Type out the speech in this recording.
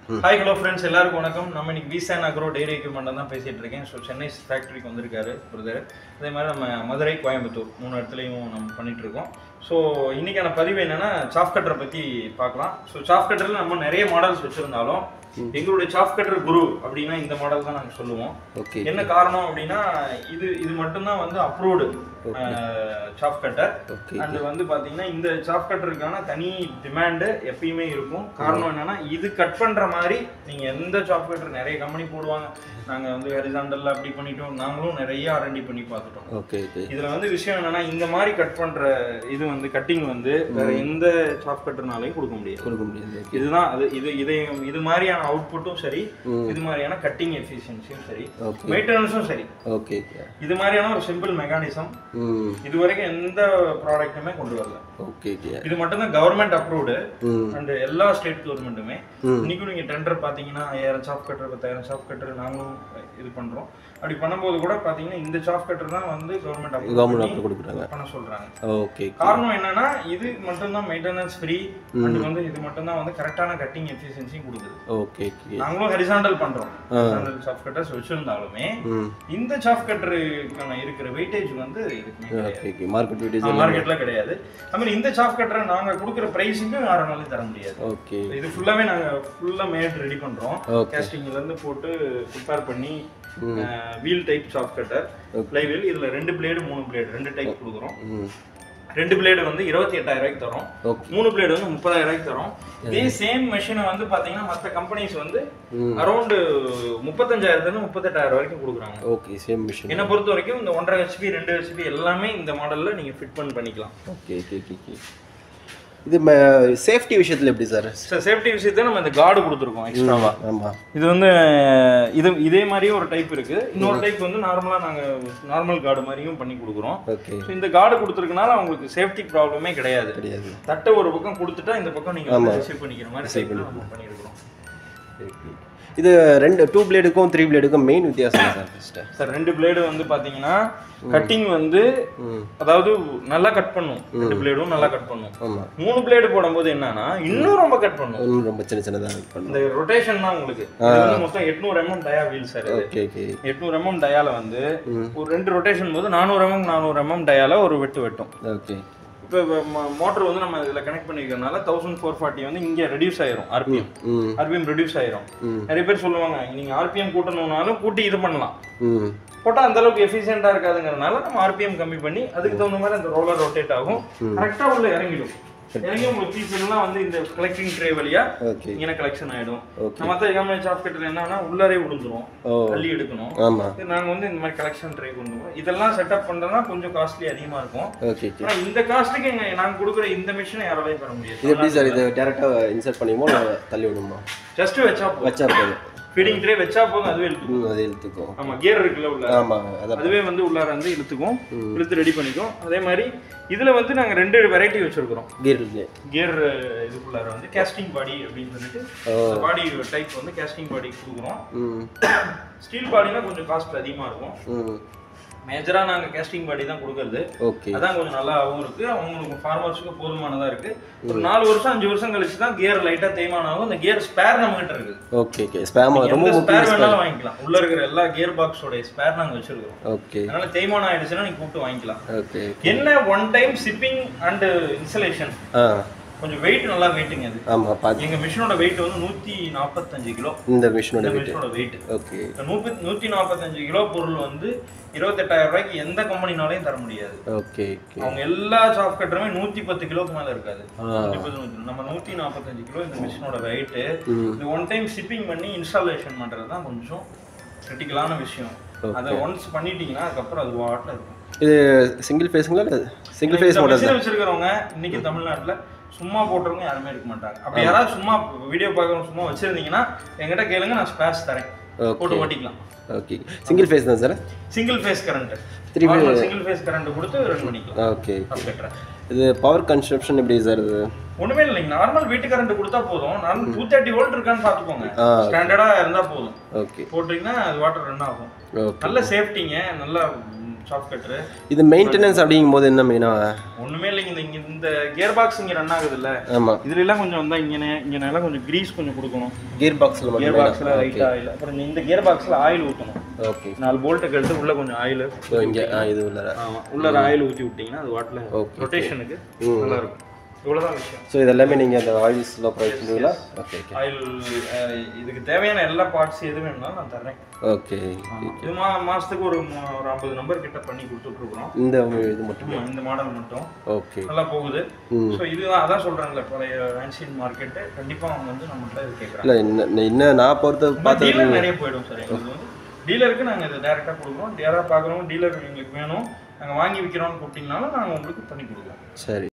Hi hello friends எல்லாருக்கும் வணக்கம் நம்ம இன்னைக்கு விசான் அக்ரோ டெய்ரி எக்யூப்மெண்ட் தான் பேசிட்டு இருக்கேன் ஸோ சென்னை ஃபேக்டரிக்கு வந்திருக்காரு பிரதர் அதே மாதிரி நம்ம மதுரை கோயம்புத்தூர் மூணு இடத்துலையும் நம்ம பண்ணிட்டு இருக்கோம் ஸோ இன்னைக்கான பதிவு என்னன்னா சாஃப் கட்டரை பற்றி பார்க்கலாம் ஸோ சாஃப் கட்டரில் நம்ம நிறைய மாடல்ஸ் வச்சுருந்தாலும் எங்களுடைய சாஃப் கட்டர் குரு அப்படின்னா இந்த மாடல் தான் நாங்கள் சொல்லுவோம் ஓகே என்ன காரணம் அப்படின்னா இது இது மட்டும்தான் வந்து approved chaff cutter okay and வந்து பாத்தீங்கன்னா இந்த சாஃப் கட்டருக்கான தனி டிமாண்டு எப்பயுமே இருக்கும் காரணம் என்னன்னா இது கட் பண்ற மாதிரி நீங்க எந்த சாஃப் கட்டர் நிறைய கம்பெனி போடுவாங்க நாங்க வந்து ஹரிசாண்டல்ல அப்படி பண்ணிட்டோம் நாங்களும் நிறைய ஆர்என்டி பண்ணி பார்த்துட்டோம் ஓகே ஓகே இதுல வந்து விஷயம் என்னன்னா இந்த மாதிரி கட் பண்ற இது வந்து கட்டிங் வந்து வேற எந்த சாஃப் கட்டர்னாலையும் கொடுக்க முடியாது கொடுக்க முடியாது இதுதான் அது இது இதை இது மாதிரியான அவுட்புட்டும் சரி ம். இது மாதிரியான கட்டிங் எஃபிஷியன்சியும் சரி ஓகே மெயின்டெனன்ஸும் சரி ஓகே இது மாதிரியான ஒரு சிம்பிள் மெக்கானிசம் ம் இது வரைக்கும் எந்த ப்ராடக்ட்டுமே கொண்டு வரல ஓகே ஓகே இது மட்டும் தான் கவர்மெண்ட் அப்ரூவ்டு ம் அண்ட் எல்லா ஸ்டேட் கவர்மெண்ட்டுமே ம். இன்னைக்கும் நீங்க டெண்டர் பாத்தீங்கன்னா ஐயாயிரம் சாஃப்ட் கட்டர் பத்தாயிரம் சாஃப்ட் கட்டர் நாங்களும் இது பண்றோம் அப்படி பண்ணும்போது கூட பாத்தீங்கன்னா இந்த சாஃப்ட் கட்டர் தான் வந்து கவர்மெண்ட் கவர்மெண்ட் அப்ரூவ் அப்படி கொடுக்குறாங்க பண்ண சொல்றாங்க ஓகே காரணம் என்னன்னா இது மட்டும் தான் மெயின்டெனன்ஸ் ஃப்ரீ அண்ட் வந்து இது மட்டும் தான் வந்து கரெக்டான கட்டிங் எஃபிஷியன்சியும் கொடுக்குது ஓகே ஓகே நாங்களும் ஹரிசாண்டல் பண்றோம் ஹரிசாண்டல் சாஃப்ட் கட்டர்ஸ் வச்சிருந்தாலுமே ம் இந்த சாஃப்ட் கட்டருக்கான இருக்கிற வெயிட்டேஜ் வந்து இதுக்குமே கிடையாது ஓகே ஓகே மார்க்கெட் வீடியோஸ் மார்க்கெட்ல கிடையாது அது மாதிரி இந்த சாஃப்ட் கட்டரை நாங்க கொடுக்குற பிரைஸுக்கு யாராலும் தர முடியாது ஓகே இது ஃபுல்லாவே நாங்க ஃபுல்லா மேட் ரெடி பண்றோம் ஓகே கேஸ்டிங்ல இருந்து போட்டு ப்ரிப்பேர் பண்ணி wheel type chaff cutter fly wheel இதுல ரெண்டு பிளேடு மூணு பிளேடு ரெண்டு டைப் கொடுக்குறோம் ம் ரெண்டு பிளேடு வந்து இருபத்தி எட்டாயிரம் ரூபாய்க்கு தரோம் ஓகே மூணு பிளேடு வந்து முப்பதாயிரம் ரூபாய்க்கு தரோம் இதே சேம் மெஷினை வந்து பாத்தீங்கன்னா மற்ற கம்பெனிஸ் வந்து ம் அரௌண்டு முப்பத்தஞ்சாயிரத்துல இருந்து முப்பத்தெட்டாயிரம் வரைக்கும் கொடுக்குறாங்க ஓகே சேம் மிஷின் என்னை பொறுத்த வரைக்கும் இந்த ஒன்றரை ஹெச்பி ரெண்டு ஹெச்பி எல்லாமே இந்த மாடல்ல நீங்க ஃபிட் பண்ணி பண்ணிக்கலாம் ஓகே ஓகே ஓகே ஓகே இது சேஃப்டி விஷயத்தில் எப்படி சார் சார் சேஃப்டி விஷயத்தை நம்ம இந்த கார்டு கொடுத்துருக்கோம் எக்ஸ்ட்ராவா ஆமாம் இது வந்து இது இதே மாதிரியே ஒரு டைப் இருக்கு இன்னொரு டைப் வந்து நார்மலா நாங்க நார்மல் கார்டு மாதிரியும் பண்ணி கொடுக்குறோம் ஓகே ஸோ இந்த கார்டு கொடுத்துருக்கனால அவங்களுக்கு சேஃப்டி ப்ராப்ளமே கிடையாது கிடையாது தட்டை ஒரு பக்கம் கொடுத்துட்டா இந்த பக்கம் நீங்க வந்து ரிசீவ் பண்ணிக்கிற மாதிரி சைக்கிள் நம்ம பண்ணியிருக்கிறோம் இது ரெண்டு டூ பிளேடுக்கும் த்ரீ பிளேடுக்கும் மெயின் வித்தியாசம் சார் ஃபஸ்ட்டு சார் ரெண்டு பிளேடு வந்து பாத்தீங்கன்னா கட்டிங் வந்து ம் அதாவது நல்லா கட் பண்ணும் ரெண்டு பிளேடும் நல்லா கட் பண்ணும் ஆமாம் மூணு பிளேடு போடும்போது என்னன்னா இன்னும் ரொம்ப கட் பண்ணும் இன்னும் ரொம்ப சின்ன சின்னதாக பண்ணும் இந்த ரொட்டேஷன் தான் உங்களுக்கு இது வந்து மொத்தம் எட்நூறு எம்எம் டயா வீல் சார் இது ஓகே ஓகே எட்நூறு எம்எம் டயால வந்து ஒரு ரெண்டு ரொட்டேஷன் போது நானூறு எம்எம் நானூறு எம்எம் டயால ஒரு வெட்டு வெட்டும் ஓகே இப்போ மோட்டர் வந்து நம்ம இதில் கனெக்ட் பண்ணிக்கிறதுனால தௌசண்ட் ஃபோர் ஃபார்ட்டி வந்து இங்கே ரெடியூஸ் ஆயிரும் ஆர்பிஎம் ம் ஆர்பிஎம் ரெடியூஸ் ஆயிரும் ம். நிறைய பேர் சொல்லுவாங்க நீங்கள் ஆர்பிஎம் கூட்டணும்னாலும் கூட்டி இது பண்ணலாம் ம் போட்டால் அந்த அளவுக்கு எஃபிஷியண்டாக இருக்காதுங்கிறதுனால நம்ம ஆர்பிஎம் கம்மி பண்ணி அதுக்கு தகுந்த மாதிரி அந்த ரோலர் ரொட்டேட் ஆகும் கரெக்டாக உள்ள இறங்கிடும் இறங்கி உங்களுக்கு பீப்புள்லாம் வந்து இந்த கலெக்டிங் ட்ரே வழியா ஓகே இங்கே கலெக்ஷன் ஆயிடும் ஓகே மற்ற கம்பெனி சாஃப்ட்வேர் என்னன்னா உள்ளாரே விழுந்துரும் ஓ அள்ளி எடுக்கணும் ஆமாம் இது நாங்க வந்து இந்த மாதிரி கலெக்ஷன் ட்ரை கொண்டு வரோம் இதெல்லாம் செட்டப் பண்றதுனா கொஞ்சம் காஸ்ட்லி அதிகமா இருக்கும் ஓகே ஓகே ஆனா இந்த காஸ்ட்டுக்கு எங்க நாங்க கொடுக்குற இந்த மிஷினை யாராலையும் பெற இது முடியாது எப்படி சார் இது டேரெக்டாக இன்சர்ட் பண்ணியுமோ இல்லை தள்ளி விடுமா ஜஸ்ட் வச்சா போதும் வச்சா போதும் ஃபீடிங் ட்ரே வச்சா போதும் அதுவே இழுத்துக்கும் ம் அது இழுத்துக்கும் ஆமா கியர் இருக்குல்ல உள்ள ஆமாம் அதான் அதுவே வந்து உள்ளார வந்து இழுத்துக்கும் இழுத்து ரெடி பண்ணிக்கும் அதே மாதிரி இதுல வந்து நாங்க ரெண்டு வெரைட்டி வச்சிருக்கிறோம் கீர் இருக்கு கியர் இதுக்குள்ளார வந்து கேஸ்டிங் பாடி அப்படின்னு சொல்லிட்டு பாடி டைப் வந்து கேஸ்டிங் பாடி கொடுக்குறோம் ம் ஸ்டீல் பாடினா கொஞ்சம் காஸ்ட் அதிகமா இருக்கும் ம் மேஜரா நாங்க கேஸ்டிங் பாடி தான் கொடுக்கறது ஓகே அதான் கொஞ்சம் நல்லாவும் இருக்கு அவங்களுக்கு ஃபார்மர்ஸுக்கு போதுமானதா இருக்கு ஒரு நாலு வருஷம் அஞ்சு வருஷம் கழிச்சு தான் கியர் லைட்டா தேய்மானம் ஆகும் இந்த கியர் ஸ்பேர் நம்ம கிட்ட இருக்கு ஓகே ஓகே ஸ்பேம் ரொம்ப எந்த முக்கியம் ஸ்பேர் வேணாலும் வாங்கிக்கலாம் உள்ள இருக்கிற எல்லா கியர் பாக்ஸோட ஸ்பேர் நாங்க வச்சிருக்கோம் ஓகே அதனால தேய்மானம் ஆயிடுச்சுன்னா நீங்க கூப்பிட்டு வாங்கிக்கலாம் ஓகே என்ன one time shipping and installation ஆ கொஞ்சம் வெயிட் நல்லா வெயிட்டுங்க அது ஆமாம் பார்த்து எங்க மிஷினோட வெயிட் வந்து நூத்தி நாற்பத்தஞ்சு கிலோ இந்த மிஷினோட இந்த வெயிட் மிஷினோட வெயிட் ஓகே நூத்தி நூத்தி நாற்பத்தஞ்சு கிலோ பொருள் வந்து இருபத்தெட்டாயிரம் ரூபாய்க்கு எந்த கம்பெனினாலையும் தர முடியாது ஓகே ஓகே அவங்க எல்லா சாஃப்ட் கட்டருமே நூத்தி பத்து கிலோக்கு மேல இருக்காது ஆ. நூத்தி பத்து, நூத்தி- நம்ம நூத்தி நாற்பத்தஞ்சு கிலோ இந்த மிஷினோட வெயிட்டு ம் இந்த ஒன் டைம் ஷிப்பிங் பண்ணி இன்ஸ்டாலேஷன் பண்றது தான் கொஞ்சம் கிரிட்டிக்கலான விஷயம் அதை ஒன்ஸ் பண்ணிட்டீங்கன்னா அதுக்கப்புறம் அது வாட்டில் இருக்கும் இது சிங்கிள் ஃபேஸுங்களா இல்லை சிங்கிள் ஃபேஸ் இந்த மாடல் machine வச்சிருக்கிறவங்க இன்னைக்கு தமிழ்நாட்டுல சும்மா போட்டுறவங்க யாருமே இருக்க மாட்டாங்க அப்படி யாராவது சும்மா வீடியோ பார்க்கறவங்க சும்மா வச்சிருந்தீங்கன்னா என்கிட்ட கேளுங்க நான் ஸ்பேஸ் தரேன் ஓகே போட்டு ஓட்டிக்கலாம் ஓகே சிங்கிள் ஃபேஸ் தான் sir single phase current Three single phase current கொடுத்து ரன் பண்ணிக்கலாம் ஓகே Half meter. இது பவர் கன்சப்ஷன் எப்படி சார் இது ஒண்ணுமே இல்லைங்க நார்மல் வீட்டு கரண்ட் கொடுத்தா போதும் நார்மல் டூ தேர்ட்டி வோல்ட் இருக்கான்னு பாத்துக்கோங்க ஆ. ஸ்டாண்டர்டா இருந்தா போதும் ஓகே போட்டீங்கன்னா அது வாட்டர் ரன் ஆகும் ஓகே நல்ல சேஃப்டிங்க நல்ல சாஃப்ட் கட்டரு இது மெயின்டெனன்ஸ் அப்படிங்கும் போது என்ன மெயினாக ஒண்ணுமே இல்லைங்க இந்த இங்க இந்த கியர் பாக்ஸ் இங்க ரன் ஆகுதுல்ல ஆமாம் இதுல எல்லாம் கொஞ்சம் வந்தா இங்க இங்க எல்லாம் கொஞ்சம் கிரீஸ் கொஞ்சம் கொடுக்கணும் கியர் பாக்ஸில் கியர் மட்டும் பாக்ஸ்ல லைட் ஆயில் அப்புறம் இந்த கியர் பாக்ஸ்ல ஆயில் ஊத்தணும் ஓகே நாலு போல்ட்டை கழுத்து உள்ள கொஞ்சம் ஆயில் ஸோ இங்கே ஆ இது உள்ள ஆமா உள்ள ஆயில் ஊத்தி விட்டீங்கன்னா அது வாட்டில் Okay, ரொட்டேஷனுக்கு ம். நல்லா இருக்கும் இவ்வளவுதான் விஷயம் ஸோ இது எல்லாமே நீங்கள் அந்த ஆயில்ஸ்லாம் ப்ரொவைட் பண்ணுவீங்களா ஓகே ஓகே ஆயில் இதுக்கு தேவையான எல்லா பார்ட்ஸ் எது வேணும்னாலும் நான் தர்றேன் ஓகே ஆமா. இது மா மாசத்துக்கு ஒரு மு- ஒரு ஐம்பது நம்பர் கிட்ட பண்ணி கொடுத்துட்டு இருக்கிறோம் இந்த இது மட்டும் ஆமா, இந்த மாடல் மட்டும் ஓகே நல்லா போகுது ம் ஸோ இதுதான் அதான் சொல்றேன்ல பழைய ஆன்சியன் மார்க்கெட்டு கண்டிப்பா அவங்க வந்து நம்மள்ட்ட இது கேட்குறாங்க இல்லை இன்னும் இன்னும் நான் பொறுத்த பார்த்து டீலர் நிறைய போயிடும் சார் எங்களுக்கு வந்து டீலருக்கு நாங்கள் இதை டேரெக்டாக கொடுக்குறோம் யாராவது பார்க்குறோம் டீலர் எங்களுக்கு வேணும் நாங்கள் வாங்கி விற்கிறோம்னு கூப்பிட்டீங்கனாலும் நாங்கள் உங்களுக்கு பண்ணி கொடுக்குறோம் சரி